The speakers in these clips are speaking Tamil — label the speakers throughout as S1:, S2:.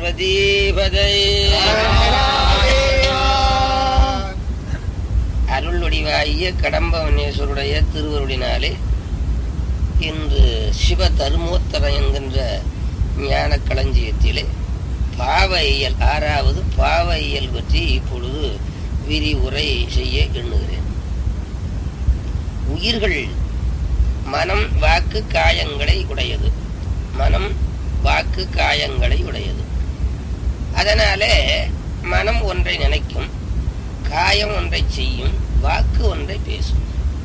S1: பார்வதீபதை அருள்வடிவாகிய கடம்பவனேஸ்வருடைய திருவருளினாலே இன்று சிவ தருமோத்தரம் என்கின்ற ஞான களஞ்சியத்திலே பாவ இயல் ஆறாவது பாவ இயல் பற்றி இப்பொழுது விரிவுரை செய்ய எண்ணுகிறேன் உயிர்கள் மனம் வாக்கு காயங்களை உடையது மனம் வாக்கு காயங்களை உடையது அதனாலே மனம் ஒன்றை நினைக்கும் காயம் ஒன்றை செய்யும் வாக்கு ஒன்றை பேசும்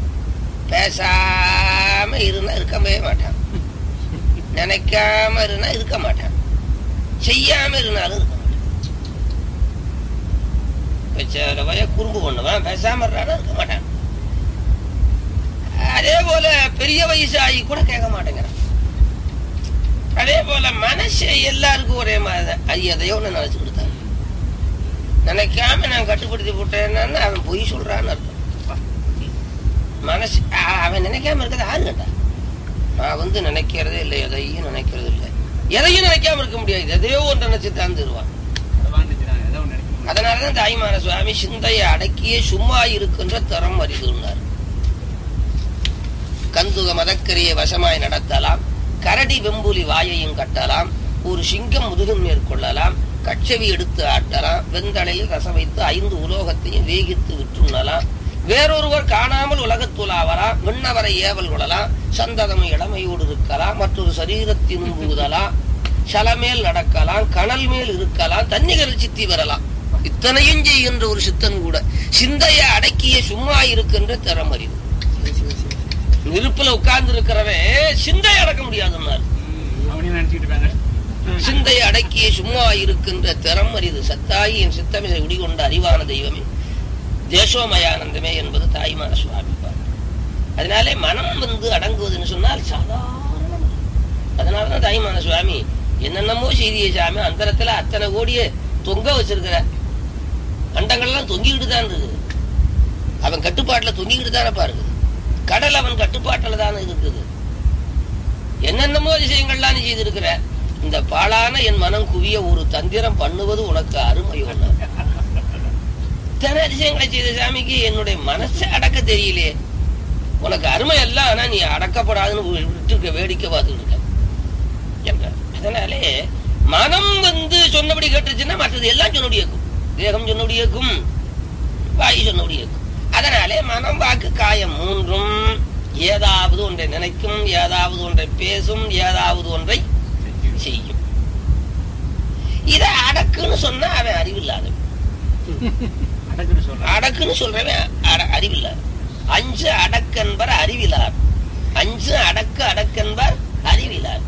S1: பேசாம இருந்தா இருக்கவே மாட்டான் நினைக்காம இருந்தா இருக்க மாட்டான் செய்யாம இருந்தாலும் இருக்க மாட்டான் இப்ப சில பைய குறும்பு பண்ணுவான் பேசாம இருந்தாலும் இருக்க மாட்டான் அதே போல பெரிய வயசு ஆகி கூட கேட்க மாட்டேங்கிறான் அதே போல மனசு எல்லாருக்கும் ஒரே மாதிரி தான் அது எதையோ ஒன்று நினைச்சு கொடுத்தாங்க நினைக்காம நான் கட்டுப்படுத்தி போட்டேன்னா அவன் பொய் சொல்றான்னு அர்த்தம் மனசு அ- அவன் நினைக்காம இருக்கிறது யாரு கேட்டா நான் வந்து நினைக்கிறதே இல்லை எதையும் நினைக்கிறது இல்லை எதையும் நினைக்காம இருக்க முடியாது எதையோ ஒன்று நினைச்சு தந்துருவான் அதனாலதான் தாய்மான சுவாமி சிந்தையை அடக்கியே சும்மா இருக்கின்ற தரம் அறிதுன்னார் கந்துக மதக்கரியை வசமாய் நடத்தலாம் கரடி வெம்புலி வாயையும் கட்டலாம் ஒரு சிங்கம் முதுகும் மேற்கொள்ளலாம் கச்சவி எடுத்து ஆட்டலாம் வெந்தளையில் ரசம் வைத்து ஐந்து உலோகத்தையும் வேகித்து விற்றுண்ணலாம் வேறொருவர் காணாமல் உலகத்துலாவலாம் விண்ணவரை ஏவல் கொள்ளலாம் சந்ததம் இளமையோடு இருக்கலாம் மற்றொரு சரீரத்தினும் புகுதலாம் சலமேல் நடக்கலாம் கனல் மேல் இருக்கலாம் தன்னிகர் சித்தி வரலாம் இத்தனையும் செய்கின்ற ஒரு சித்தன் கூட சிந்தையை அடக்கிய சும்மா இருக்கின்ற திறம் அறிவு நெருப்புல உட்கார்ந்து இருக்கிறவன் சிந்தை அடக்க முடியாதுன்னாரு சிந்தை அடக்கிய சும்மா இருக்கின்ற திறம் அறிது சத்தாயி என் சித்தமிசை உடிகொண்ட அறிவான தெய்வமே தேசோமயானந்தமே என்பது தாய்மான சுவாமி பாட்டு. அதனாலே மனம் வந்து அடங்குவதுன்னு சொன்னால் சாதாரணம் அதனாலதான் தாய்மான சுவாமி என்னென்னமோ செய்திய சாமி அந்தரத்துல அத்தனை கோடிய தொங்க வச்சிருக்கிற அண்டங்கள்லாம் தொங்கிக்கிட்டு தான் இருக்குது அவன் கட்டுப்பாட்டுல தொங்கிக்கிட்டு தானே பாருங்க கடல் அவன் கட்டுப்பாட்டுல தானே இருக்குது என்னென்னமோ விஷயங்கள்லாம் நீ செய்திருக்கிற இந்த பாழான என் மனம் குவிய ஒரு தந்திரம் பண்ணுவது உனக்கு அருமையோ இத்தனை அதிசயங்களை செய்த சாமிக்கு என்னுடைய மனசை அடக்க தெரியலையே உனக்கு அருமை எல்லாம் ஆனா நீ அடக்கப்படாதுன்னு விட்டு வேடிக்கை பார்த்துட்டு இருக்க என்றார் அதனாலே மனம் வந்து சொன்னபடி கேட்டுச்சுன்னா மற்றது எல்லாம் சொன்னபடி கேட்கும் தேகம் சொன்னபடி கேட்கும் வாயு சொன்னபடி கேட்கும் அதனாலே மனம் வாக்கு காயம் மூன்றும் ஏதாவது ஒன்றை நினைக்கும் ஏதாவது ஒன்றை பேசும் ஏதாவது ஒன்றை செய்யும் இத அடக்குன்னு சொன்னா அவன் அறிவில்லாதவன் அடக்குன்னு சொல்றவன் அட- அறிவில்லாத அஞ்சு அடக்கென்பர் அறிவிலார் அஞ்சு அடக்கு அடக்கென்பர் அறிவிலார்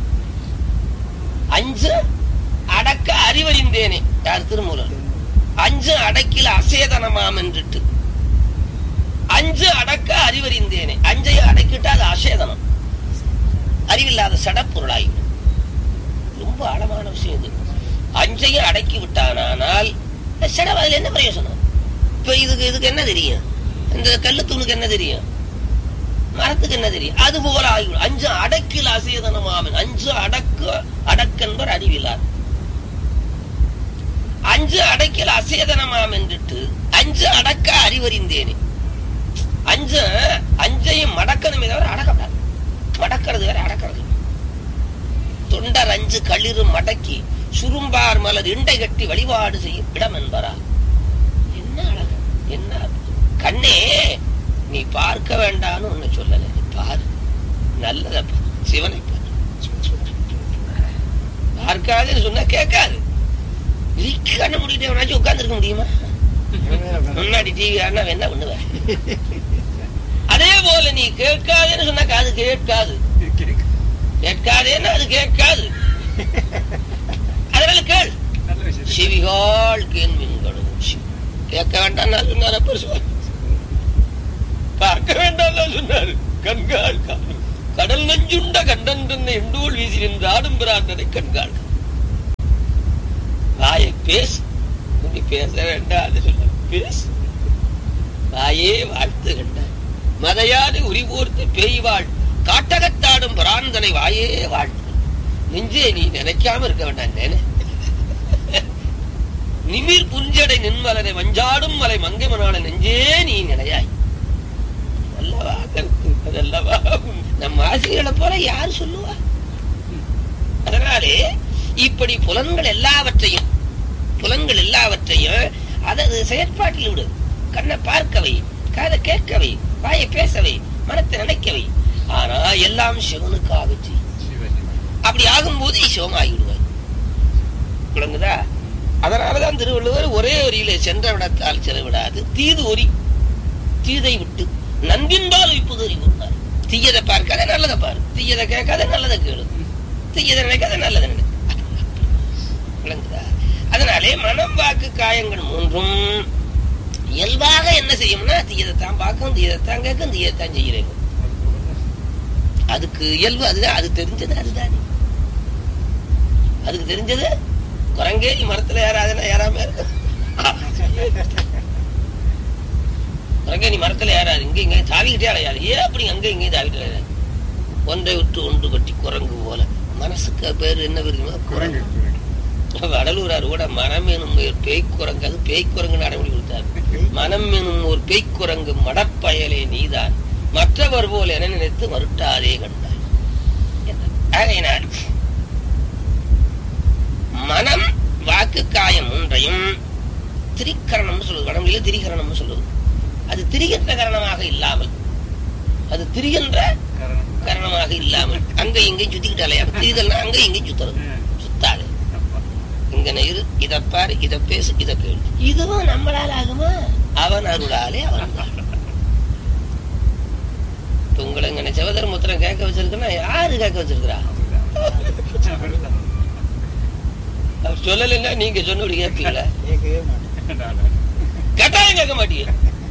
S1: அஞ்சு அடக்க அறிவறிந்தேனே யார் திருமூலர் அஞ்சு அடக்கில் அசேதனமாம் என்றிட்டு அஞ்சு அடக்க அறிவறிந்தேனே அஞ்சையும் அடக்கிட்டா அது அசேதனம் அறிவில்லாத சடப்பொருளாய் ரொம்ப ஆழமான விஷயம் இது அஞ்சையும் அடக்கி விட்டானால் சடம் அதுல என்ன பிரயோசனம் இப்ப இதுக்கு இதுக்கு என்ன தெரியும் இந்த கல்லு தூணுக்கு என்ன தெரியும் மரத்துக்கு என்ன தெரியும் அது போல ஆகிவிடும் அஞ்சு அடக்கில் அசேதனமாமன் அஞ்சு அடக்க அடக்கென்பர் அறிவிலார் அஞ்சு அடக்கில் அசேதனமாம் என்றிட்டு அஞ்சு அடக்க அறிவறிந்தேனே அஞ்சு அஞ்சையும் மடக்கணுமே தவிர அடக்கப்படாது மடக்கிறது வேற அடக்கிறது வேற. தொண்டர் அஞ்சு களிறு மடக்கி சுரும்பார் மலர் இண்டை கட்டி வழிபாடு செய்யும் இடம் என்பரா என்ன அழகு என்ன அற்புதம். கண்ணே நீ பார்க்க வேண்டாம்னு ஒண்ணு சொல்லல நீ பாரு நல்லத பாரு. சிவனை பாரு பார்க்காதுன்னு சொன்னா கேட்காது கண்ண முடிக்கிட்டே எவனாச்சும் உட்கார்ந்து இருக்க முடியுமா முன்னாடி டிவி ஆனா என்ன பண்ணுவேன் அதே போல நீ கேட்காதேன்னு சொன்னா காது கேட்காது கேட்காதேன்னா அது கேட்காது அதனால கேள் செவிகால் கேள்வின்களும் கேட்க வேண்டாம் சொன்னார் அப்ப சொன்னார். பார்க்க வேண்டாம் சொன்னாரு கண்கால் காணும். கடல் நஞ்சுண்ட கண்டன் தன்னை எண்டோல் வீசி நின்று ஆடும் பிரார்த்தனை கண்கால் காணும். வாயை பேசு நீ பேச வேண்டாம் அது சொன்னார் பேசு வாயே வாழ்த்து கண்டார் மதையாது உரிபோர்த்து பேய் வாழ் காட்டகத்தாடும் பிராந்தனை வாயே வாழ்த்து நெஞ்சே நீ நினைக்காம இருக்க வேண்டாம் நினை நிமிர் புஞ்சடை நின்மலரை வஞ்சாடும் மலை மங்கை மணாள நெஞ்சே நீ நிலையாய் அல்லவா கருத்து அதல்லவா நம்ம ஆசிரியர்களை போல யார் சொல்லுவா அதனாலே இப்படி புலன்கள் எல்லாவற்றையும் புலன்கள் எல்லாவற்றையும் அதது செயற்பாட்டில் விடு கண்ணை பார்க்கவை காதை கேட்கவை வாயை பேசவை மனத்தை நினைக்கவை ஆனா எல்லாம் சிவனுக்காக செய் அப்படி ஆகும்போது சிவமாகி விடுவாய் விளங்குதா அதனாலதான் திருவள்ளுவர் ஒரே வரியிலே சென்ற விடத்தால் செலவிடாது தீது ஒரி தீதை விட்டு நன்பின்பால் வைப்பது அறிவுறார் தீயதை பார்க்காத நல்லதை பாரு தீயதை கேட்காத நல்லதை கேளு தீயதை நினைக்காத நல்லதை நினை விளங்குதா அதனாலே மனம் வாக்கு காயங்கள் மூன்றும் இயல்பாக என்ன செய்யும்னா தீயதைத்தான் பார்க்கும் தீயதைத்தான் கேட்கும் தீயதைத்தான் செய்கிறேன் அதுக்கு இயல்பு அதுதான் அது தெரிஞ்சது அதுதானே அதுக்கு தெரிஞ்சது குரங்கேரி மரத்துல ஏறாதுன்னா ஏறாம இருக்கு குரங்கேரி மரத்துல ஏறாது இங்க இங்க தாவிக்கிட்டே அலையாது ஏன் அப்படி அங்க இங்கே தாவிட்டு அலையாது ஒன்றை விட்டு ஒன்று பற்றி குரங்கு போல மனசுக்கு பேர் என்ன தெரியுமா குரங்கு வடலூரார் கூட மனம் எனும் ஒரு பேய் குரங்கு அது பேய் குரங்கு அடைமொழி கொடுத்தார் மனம் எனும் ஒரு பேய் குரங்கு மடப்பயலே நீதான் மற்றவர் போல் என நினைத்து மறுட்டாதே கண்டாய் என்றார். ஆகையினால் மனம் வாக்கு காயம் மூன்றையும் திரிகரணம்னு சொல்லுது வடமொழியில திரிகரணம்னு சொல்லுது அது திரிகின்ற கரணமாக இல்லாமல் அது திரிகின்ற கரணமாக இல்லாமல் அங்க இங்கேயும் சுத்திக்கிட்டு அலையாது திரிதல்னா அங்க இங்கேயும் சுத்துறது சுத்தாது இங்க இரு இத பாரு இத பேசு இத கேளு இதுவும் நம்மளால ஆகுமா அவன் அருளாலே அவன் தான். இப்ப உங்களை இங்க சிவதர் முத்திரம் கேட்க வச்சிருக்குன்னா யாரு கேட்க வச்சிருக்கிறா அவர் சொல்லலைன்னா நீங்க சொன்னபடி கேட்பீங்களா கட்டாயம் கேட்க மாட்டீங்க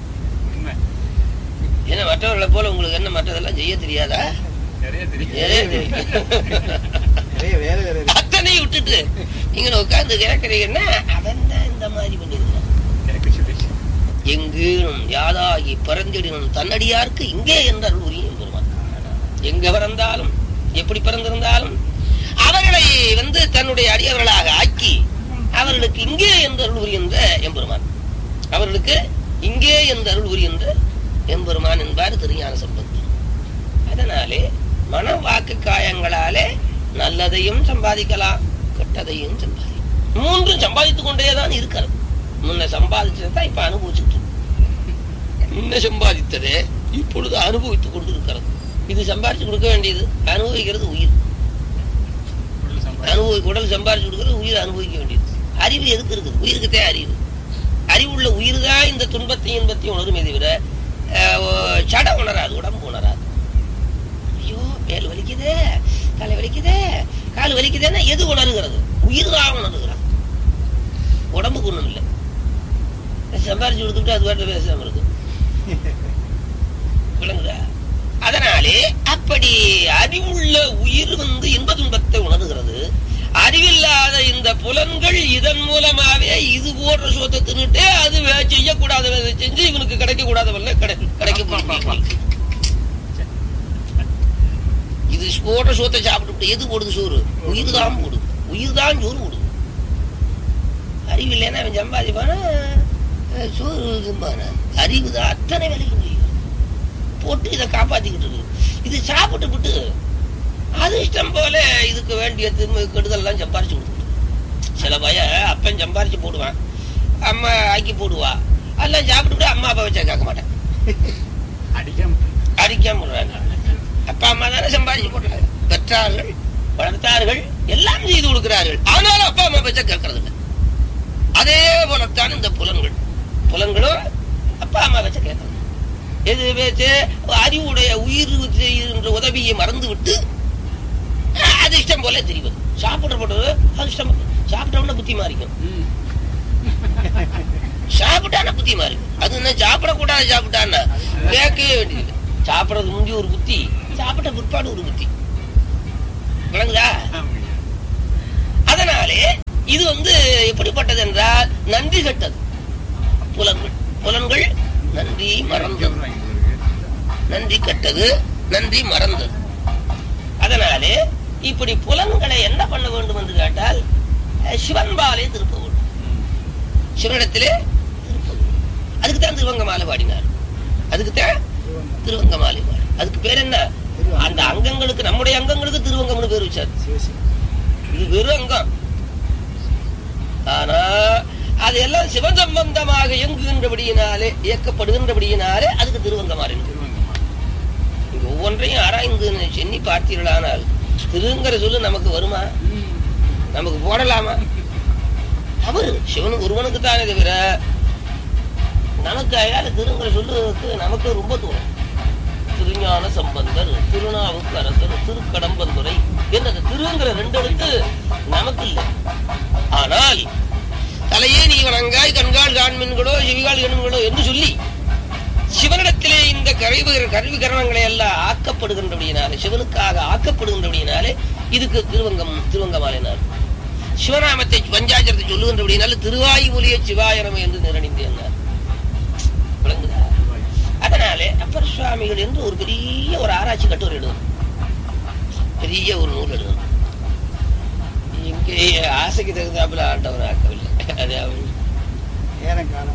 S1: ஏன்னா மற்றவர்களை போல உங்களுக்கு என்ன மற்றதெல்லாம் செய்ய தெரியாதா
S2: நிறைய
S1: நிறைய தெரியும்.
S3: நிறைய வேலை வேற இருக்கு.
S1: அத்தனை விட்டுட்டு நீங்க உட்கார்ந்து கேட்கறீங்கன்னா அவன் தான் இந்த மாதிரி பண்ணிருக்கான் எங்கேனும் யாதாகி பறந்திடினும் தன்னடியார்க்கு இங்கே என்ற அருள் உரியும் பெருமான் எங்க பிறந்தாலும் எப்படி பிறந்திருந்தாலும் அவர்களை வந்து தன்னுடைய அடியவர்களாக ஆக்கி அவர்களுக்கு இங்கே என்ற அருள் புரிகின்ற எம்பெருமான் அவர்களுக்கு இங்கே என்ற அருள் புரிகின்ற எம்பெருமான் என்பார் திருஞான சம்பந்தர் அதனாலே மன வாக்கு காயங்களாலே நல்லதையும் சம்பாதிக்கலாம் கெட்டதையும் சம்பாதிக்கலாம் மூன்றும் சம்பாதித்துக் கொண்டேதான் இருக்கிறது முன்ன சம்பாதிச்சதை இப்ப அனுபவிச்சுட்டு இருக்கு. முன்ன சம்பாதித்ததே இப்பொழுது அனுபவித்துக் கொண்டு இருக்கிறது இது சம்பாதிச்சு கொடுக்க வேண்டியது அனுபவிக்கிறது உயிர் அனுபவி உடல் சம்பாதிச்சு கொடுக்கிறது உயிர் அனுபவிக்க வேண்டியது அறிவு எதுக்கு இருக்குது உயிருக்குத்தே அறிவு அறிவுள்ள உயிர் தான் இந்த துன்பத்தையும் இன்பத்தையும் உணருமே தவிர அஹ், சட உணராது உடம்பு உணராது ஐயோ மேல் வலிக்குதே தலை வலிக்குதே கால் வலிக்குதேன்னா எது உணர்கிறது உயிர் தான் உணர்கிறான் உடம்புக்கு ஒண்ணும் இல்லை சம்பாரிச்சு கொடுத்துட்டு அது பாட்டு பேசாம இருக்கு விளங்குதா அதனாலே அப்படி அறிவுள்ள உயிர் வந்து இன்ப துன்பத்தை உணர்கிறது அறிவில்லாத இந்த புலன்கள் இதன் மூலமாவே இது போன்ற சோத்தை தின்னுட்டு அது வே- செய்யக்கூடாத வேலை செஞ்சு இவனுக்கு கிடைக்க கூடாதவல்ல கிடைக்க போய் இது போடுற சோத்தை சாப்பிட்டு எது போடுது சோறு உயிர் தான் போடுது உயிர் தான் சோறு போடுது அறிவு இல்லைன்னா அவன் சம்பாதிப்பானா அஹ் சோறு திம்பானா அறிவு தான் அத்தனை வேலைக்கு முடியும் போட்டு இதை காப்பாத்திக்கிட்டு இருக்கு இது சாப்பிட்டு விட்டு அது இஷ்டம் போல இதுக்கு வேண்டிய திரும்ப கெடுதல்லாம் சம்பாரிச்சு கொடுத்துட்டு சில பய அப்பன் சம்பாரிச்சு போடுவான் அம்மா ஆக்கி போடுவா எல்லாம் சாப்பிட்டு அம்மா அப்பா வச்சா கேட்க மாட்டேன் அடிக்காம விடுறாங்க அப்பா அம்மா தானே சம்பாதிச்சு போட்டாங்க பெற்றார்கள் வளர்த்தார்கள் எல்லாம் செய்து கொடுக்கிறார்கள் ஆனாலும் அப்பா அம்மா பேச்ச கேட்கறது இல்லை அதே போலத்தான் இந்த புலன்கள் புலன்களும் அப்பா அம்மா பேச்ச கேட்கறது எது பேச்சு அறிவுடைய உயிர் செய்கின்ற உதவியை மறந்து விட்டு அஹ், அது இஷ்டம் போல தெரிவது சாப்பிட போட்டது அது இஷ்டம் சாப்பிட்டவன புத்தி மாறிக்கும் சாப்பிட்டான புத்தி மாறிக்கும் அது என்ன சாப்பிடக்கூடாது சாப்பிட்டான்னா கேட்கவே வேண்டியது சாப்பிடறது முந்தி ஒரு புத்தி சாப்பிட்ட பிற்பாடு ஒரு புத்தி விளங்குதா அதனாலே இது வந்து எப்படிப்பட்டது என்றால் நன்றி கெட்டது புலன்கள் புலன்கள் நன்றி மறந்தது நன்றி கெட்டது நன்றி மறந்தது அதனாலே இப்படி புலன்களை என்ன பண்ண வேண்டும் என்று கேட்டால் அஹ், சிவன்பாலே திருப்ப வேண்டும் சிவனிடத்திலே அதுக்கு தான் திருவங்க மாலை பாடினார் அதுக்கு தான் திருவங்க மாலை பாடி அதுக்கு பேர் என்ன அந்த அங்கங்களுக்கு நம்முடைய அங்கங்களுக்கு திருவங்கம்னு பேர் வச்சார்
S3: சிவசி
S1: இது வெறும் அங்கம் ஆனா அது எல்லாம் சிவ சம்பந்தமாக இயங்குகின்றபடியினாலே இயக்கப்படுகின்றபடியினாலே அதுக்கு திருவங்கமாறு இங்க ஒவ்வொன்றையும் ஆராய்ந்து சென்னி பார்த்தீர்களானால் திருங்கிற சொல்லு நமக்கு வருமா நமக்கு போடலாமா அவரு சிவன் ஒருவனுக்கு தானே தவிர நமக்கு அயால திருங்கிற சொல்லுக்கு நமக்கு ரொம்ப தூரம் திருஞான சம்பந்தர் திருநாவுக்கரசர் திருக்கடம்பந்துரை என்னது திருங்கிற ரெண்டு எழுத்து நமக்கு இல்லை ஆனால் தலையே நீ வணங்காய் கண்கால் காண்மின்களோ செவிகால் எண்களோ என்று சொல்லி சிவனிடத்திலே இந்த கருவி கருவி கரணங்களை எல்லாம் ஆக்கப்படுகின்றபடியினாலே சிவனுக்காக ஆக்கப்படுகின்றபடியினாலே இதுக்கு திருவங்கம் திருவங்கமாலினார் சிவநாமத்தை பஞ்சாச்சரத்தை சொல்லுகின்றபடியினால திருவாயு ஒலிய சிவாயனம் என்று நிரணிந்தேன் விளங்குதா அதனாலே அப்பர் சுவாமிகள் என்று ஒரு பெரிய ஒரு ஆராய்ச்சி கட்டுரை எழுதணும் பெரிய ஒரு நூல் எழுதணும் இங்கே ஆசைக்கு தகுந்தாப்புல ஆண்டவன் ஆக்கவில்லை அது அவன்
S3: நேரம் காலம்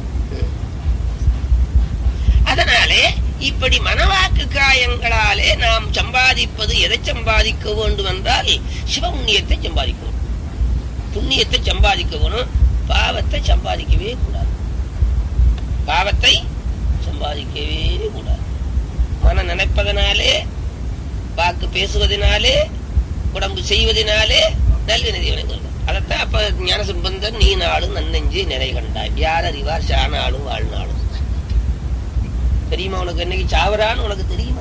S1: அதனாலே இப்படி மனவாக்கு காயங்களாலே நாம் சம்பாதிப்பது எதை சம்பாதிக்க வேண்டும் என்றால் சிவ புண்ணியத்தை சம்பாதிக்கணும் புண்ணியத்தை சம்பாதிக்க வேணும் பாவத்தை சம்பாதிக்கவே கூடாது பாவத்தை சம்பாதிக்கவே கூடாது மனம் நினைப்பதனாலே வாக்கு பேசுவதனாலே உடம்பு செய்வதனாலே நல்வினை வினைகள் அதைத்தான் அப்ப ஞான சம்பந்தன் நீ நாளும் நன்னெஞ்சு நிறை கண்டாய் யார் அறிவார் சானாலும் வாழ்நாளும் தெரியுமா உனக்கு என்னைக்கு சாவரான்னு உனக்கு தெரியுமா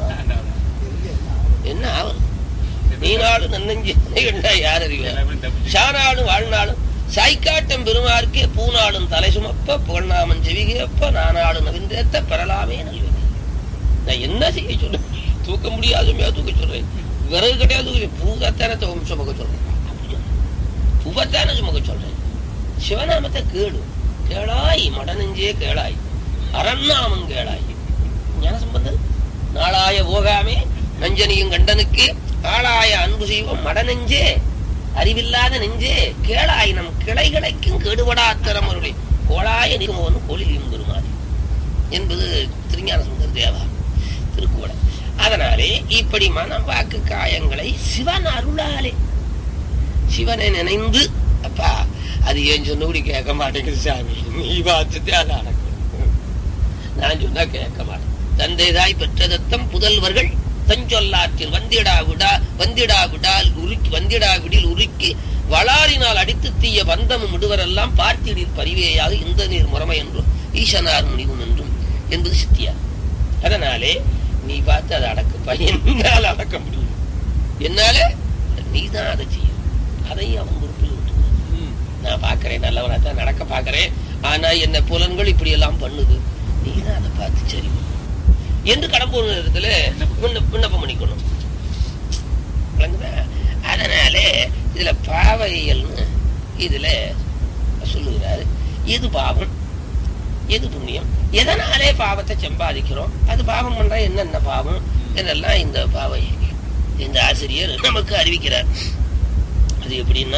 S1: என்ன ஆவல் நீ நாளும் நன்னெஞ்சு நிறை கண்டாய் யார் அறிவார் சானாலும் வாழ்நாளும் சாய்க்காட்டம் பெருமார்க்கே பூநாளும் தலை சுமப்ப புகழ்நாமன் செவிகேப்ப நானாளும் நவிந்தேத்த பெறலாமே நல்வினை நான் என்ன செய்ய சொல்றேன் தூக்க முடியாதுமையா தூக்க சொல்றேன் விறகு கிடையாது தூக்க பூகத்தானே துவம் சுமக்க சொல்றேன் அப்படி சொல்றேன். பூவத்தானே சுமக்க சொல்றேன் சிவநாமத்தை கேளு கேளாய் மடனெஞ்சே கேளாய் அரண்நாமம் கேளாய் ஞான சம்பந்தன் நாளாய போகாமே நஞ்சனியும் கண்டனுக்கு ஆளாய அன்பு செய்வோம் மடநெஞ்சே அறிவில்லாத நெஞ்சே கேளாய் நம் கிளைகளைக்கும் கெடுபடா திறமருளை கோளாய நிகமோன் கோழிலையும் பெருமாறி என்பது திருஞான சுந்தர் தேவா திருக்குவளை அதனாலே இப்படி மனம் வாக்கு காயங்களை சிவன் அருளாலே சிவனை நினைந்து அப்பா அது ஏன் சொன்னபடி கேட்க மாட்டேங்குது சாமி நீ பார்த்துட்டே அது நடக்கும் நான் சொன்னா கேட்க மாட்டேன் தந்தைதாய் பெற்ற தத்தம் புதல்வர்கள் தஞ்சொல்லாற்றில் வந்திடா விடா வந்திடா விடால் உருக்கி வந்திடா விடில் உருக்கி வளாரினால் அடித்து தீய பந்தமும் விடுவரெல்லாம் பார்த்திடில் பரிவேயாக இந்த நீர் முறைமை என்றும் ஈசனார் முடிவும் என்றும் என்பது சித்தியா அதனாலே நீ பார்த்து அதை அடக்குப்பா என்னால் அடக்க முடியும் என்னால நீதான் அதை செய்யும் அதையும் அவன் பொறுப்பில் விட்டு நான் பாக்குறேன் நல்லவனா தான் நடக்க பாக்குறேன் ஆனா என்ன புலன்கள் இப்படி எல்லாம் பண்ணுது நீதான் அதை பார்த்து சரி பண்ணு. என்று கடம்பூர் நேரத்துல விண்ண- விண்ணப்பம் பண்ணிக்கணும் விளங்குதா? அதனாலே இதுல பாவையல்னு இதுல சொல்லுகிறாரு எது பாவம் எது புண்ணியம் எதனாலே பாவத்தை சம்பாதிக்கிறோம் அது பாவம் பண்றா என்னென்ன பாவம் இதெல்லாம் இந்த பாவை இந்த ஆசிரியர் நமக்கு அறிவிக்கிறார் அது எப்படின்னா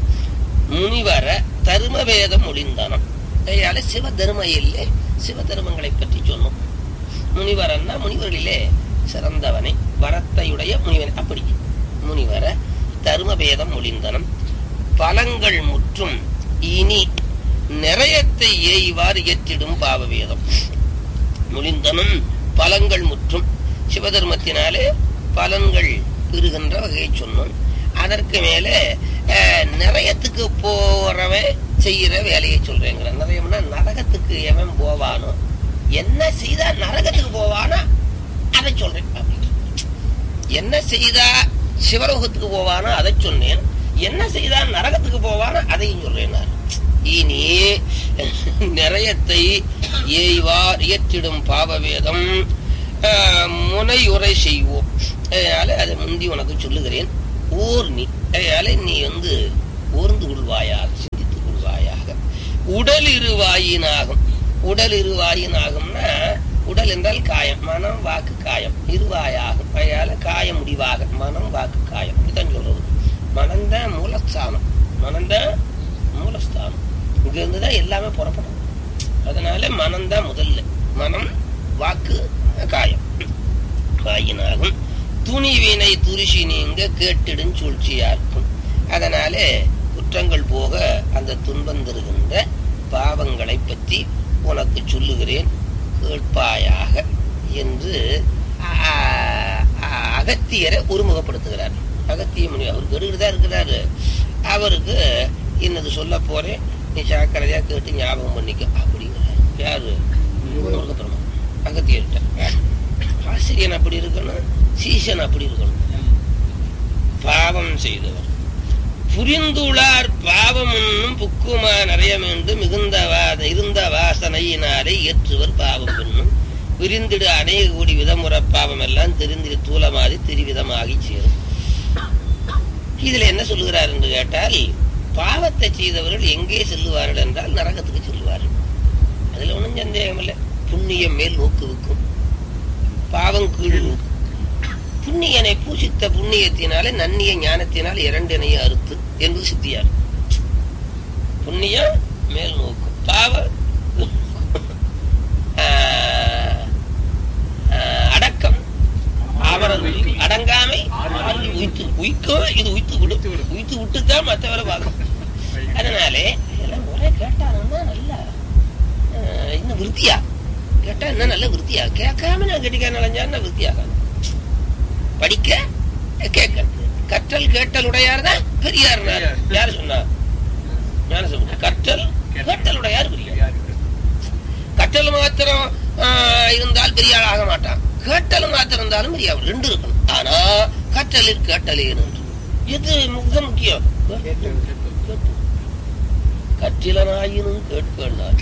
S1: முனிவர தரும வேதம் ஒளிந்தானம் அதனால சிவ தர்ம இல்லை சிவ தர்மங்களை பற்றி சொன்னோம் முனிவரன்னா முனிவர்களிலே சிறந்தவனை வரத்தையுடைய முனிவன் அப்படி முனிவர தரும வேதம் ஒளிந்தனம் பலங்கள் முற்றும் இனி நிறையத்தை ஏய்வார் இயற்றிடும் பாவவேதம் முளிந்தனும் பலங்கள் முற்றும் சிவதர்மத்தினாலே பலன்கள் பெறுகின்ற வகையை சொன்னோம் அதற்கு மேலே அஹ், நிறையத்துக்கு போறவன் செய்யற வேலையை சொல்றேங்கிற நிறையம்னா நரகத்துக்கு எவன் போவானோ என்ன செய்தா நரகத்துக்கு போவானோ அதை சொல்றேன் அப்படின்னு. என்ன செய்தா சிவலோகத்துக்கு போவானோ அதை சொன்னேன் என்ன செய்தா நரகத்துக்கு போவானோ அதையும் சொல்றேன் நான். இனி நிறையத்தை ஏய்வார் இயற்றிடும் பாவவேதம் ஆஹ், முனையுரை செய்வோம் அதனால அதை முந்தி உனக்கு சொல்லுகிறேன் ஓர் நீ அதனால நீ வந்து ஓர்ந்து கொள்வாயாக சிந்தித்துக் கொள்வாயாக உடல் இருவாயினாகும் உடல் இருவாயினாகும்னா உடல் என்றால் காயம் மனம் வாக்கு காயம் இருவாயாகும் அதனால காய முடிவாக மனம் வாக்கு காயம் இப்படித்தான் சொல்றது மனம்தான் மூலஸ்தானம் மனம்தான் மூலஸ்தானம் இங்க இருந்துதான் எல்லாமே புறப்படும் அதனால மனம்தான் முதல்ல மனம் வாக்கு காயம் காயினாகும் துணிவினை துரிசி நீங்க கேட்டிடும் சூழ்ச்சியார்க்கும் அதனாலே குற்றங்கள் போக அந்த துன்பம் தருகின்ற பாவங்களை பற்றி உனக்கு சொல்லுகிறேன் கேட்பாயாக என்று ஆ- ஆ- அகத்தியரை ஒருமுகப்படுத்துகிறார் அகத்திய முனி அவர் கெடுகிட்டு இருக்கிறாரு அவருக்கு இன்னது சொல்ல போறேன் நீ சாக்கிரதையா கேட்டு ஞாபகம் பண்ணிக்க அப்படிங்கிறார் யாரு முருகப்பெருமான் அகத்தியர்கிட்ட ஆசிரியன் அப்படி இருக்கணும் சீசன் அப்படி இருக்கணும் பாவம் செய்தவர் புரிந்துளார் பாவம் என்னும் புக்குமா நிறைய வேண்டும் மிகுந்த வாத இருந்த வாசனையினாலே ஏற்றுவர் பாவம் என்னும் விரிந்திடு அநேக கூடி விதமுற பாவம் எல்லாம் தெரிந்திடு தூலமாதி திரிவிதமாகி சேரும் இதுல என்ன சொல்லுகிறார் என்று கேட்டால் பாவத்தை செய்தவர்கள் எங்கே செல்லுவார்கள் என்றால் நரகத்துக்கு செல்லுவார்கள் அதுல ஒண்ணும் சந்தேகம் இல்லை புண்ணியம் மேல் நோக்குவிக்கும் பாவம் கீழ் நோக்கு புண்ணியனை பூசித்த புண்ணியத்தினாலே நன்னிய ஞானத்தினால் இரண்டினையும் அறுத்து என்பது சித்தியார் புண்ணியம் மேல் நோக்கும் பாவ ஆஹ், ஆஹ், அடக்கம் அவரது அடங்காமை உயித்து உயிக்கும் இது உயித்து விடு உயித்து விட்டுத்தான் மற்றவரை பார்க்கும் அதனாலே இதெல்லாம் ஒரே கேட்டாருன்னா நல்லா ஆஹ், இன்னும் விருத்தியா கேட்டா இன்னும் நல்ல விருத்தியா கேட்காம நான் கெட்டிக்கார நலஞ்சாருன்னா விருத்தியாகாது படிக்க கேட்கறது கற்றல் கேட்டல் உடையார் தான் பெரியார் யாரு சொன்னா ஞான சம்பந்தர். கற்றல் கேட்டல் உடையார் பெரியார் கற்றல் மாத்திரம் ஆஹ், இருந்தால் பெரிய ஆள் ஆக மாட்டான் கேட்டல் மாத்திரம் இருந்தாலும் பெரிய ஆள் ரெண்டு இருக்கணும் ஆனா கற்றலில் கேட்டலே என்று எது மிக முக்கியம்
S3: கேட்டல்.
S1: கேட்டு. கற்றிலனாயினும் கேட்கண்டார்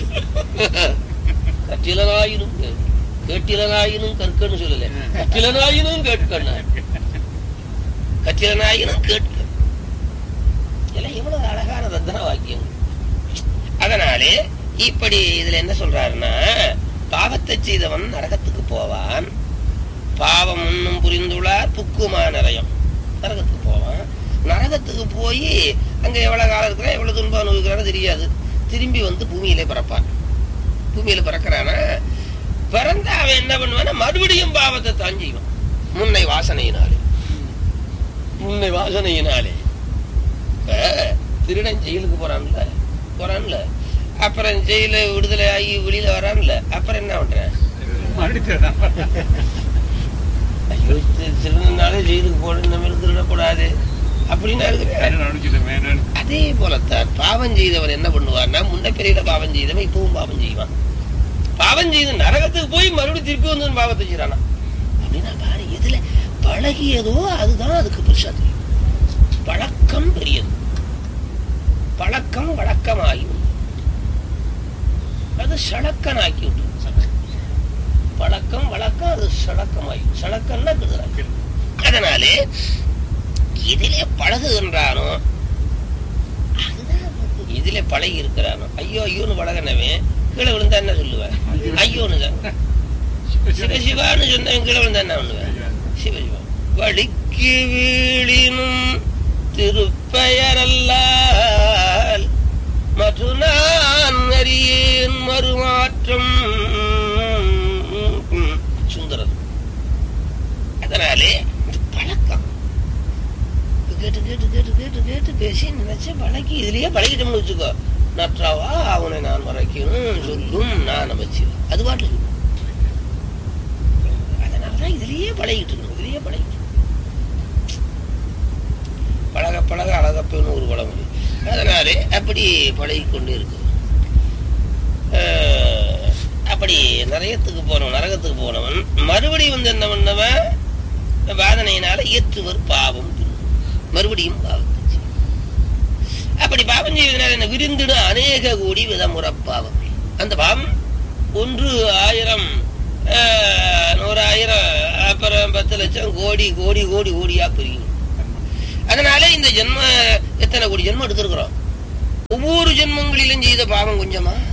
S1: கற்றிலனாயினும் கேட்க கேட்டிலனாயினும் கற்கன்னு சொல்லல கற்றிலனாயினும் கேட்கண்டார் கற்றிலனாயினும் கேட்க இதெல்லாம் எவ்வளவு அழகான ரத்தன வாக்கியம் அதனாலே இப்படி இதுல என்ன சொல்றாருன்னா பாவத்தை செய்தவன் நரகத்துக்கு போவான் பாவம் இன்னும் புரிந்துள்ளார் புக்குமா நரயம் நரகத்துக்கு போவான் நரகத்துக்கு போய் அங்க எவ்வளவு காலம் இருக்கிறா எவ்வளவு துன்பம் அனுபவிக்கிறானோ தெரியாது திரும்பி வந்து பூமியிலே பிறப்பான் பூமியில பிறக்கிறானா பிறந்த அவன் என்ன பண்ணுவான்னா மறுபடியும் பாவத்தை தான் செய்வான் முன்னை வாசனையினாலே முன்னை வாசனையினாலே இப்ப திருடன் ஜெயிலுக்கு போறான்ல போறான்ல அப்புறம் ஜெயில விடுதலை ஆகி வெளியில வரான்ல அப்புறம் என்ன பண்றேன் ஐயோ தி- திருடனாலே ஜெயிலுக்கு போட இந்த மாதிரி திருடக்கூடாது அப்படின்னு இருக்கிறேன் அதே போலத்தான் பாவம் செய்தவன் என்ன பண்ணுவார்னா முன்ன பெரிய பாவம் செய்தவன் இப்பவும் பாவம் செய்வான் பாவம் செய்து நரகத்துக்கு போய் மறுபடியும் திருப்பி வந்து பாவத்தை செய்யறானா அப்படின்னா பாரு எதுல பழகியதோ அதுதான் அதுக்கு பெருசா தெரியும் பழக்கம் பெரியது பழக்கம் வழக்கமாகி விடும். அது சடக்கனாக்கி விட்டு பழக்கம் வழக்கம் அது சடக்கமாகி சடக்கம்னா கெடுதலாக்கி அதனாலே இதிலே பழகுகின்றானோ அதுதான் வந்து இதிலே பழகி இருக்கிறானோ ஐயோ ஐயோன்னு பழகினவன் கீழே விழுந்தா என்ன சொல்லுவேன் ஐயோன்னு தான் சிவசிவான்னு சொன்னவன் கீழே விழுந்தா என்ன பண்ணுவேன் சிவசிவா வழிக்கு வீழினும் திருப்பெயரல்லால் மற்ற நான் அறியேன் மறுமாற்றம் சுந்தரம் அதனாலே இது பழக்கம் கேட்டு கேட்டு கேட்டு கேட்டு கேட்டு பேசி நினைச்சு பழகி இதுலயே பழகிட்டோம்னு வச்சுக்கோ நற்றாவா அவனை நான் மறைக்கணும் சொல்லும் நான் அமைச்சிடும் அது பாட்டு சொல்லும் அதனாலதான் இதுலயே பழகிட்டு இருக்கணும் இதுலயே பழகிட்டு இருக்கணும். பழக பழக அழகப்பன்னு ஒரு பழமொழி அதனாலே அப்படி பழகி கொண்டு இருக்கு அஹ், அப்படி நரகத்துக்கு போனவன் நரகத்துக்கு போனவன் மறுபடியும் வந்து என்ன பண்ணவன் வாதனையினால ஏற்றுவர் பாவம் மறுபடியும் பாவத்தை செய்யும். அப்படி பாவம் செய்வதனால என்ன விரிந்திடும் அநேக கோடி விதமுற பாவம் அந்த பாவம் ஒன்று ஆயிரம் ஆஹ், நூறாயிரம் அப்புறம் பத்து லட்சம் கோடி கோடி கோடி கோடியா பெருகும் அதனால இந்த ஜென்ம எத்தனை கோடி ஜென்மம் எடுத்திருக்கிறோம் ஒவ்வொரு ஜென்மங்களிலும் செய்த பாவம் கொஞ்சமா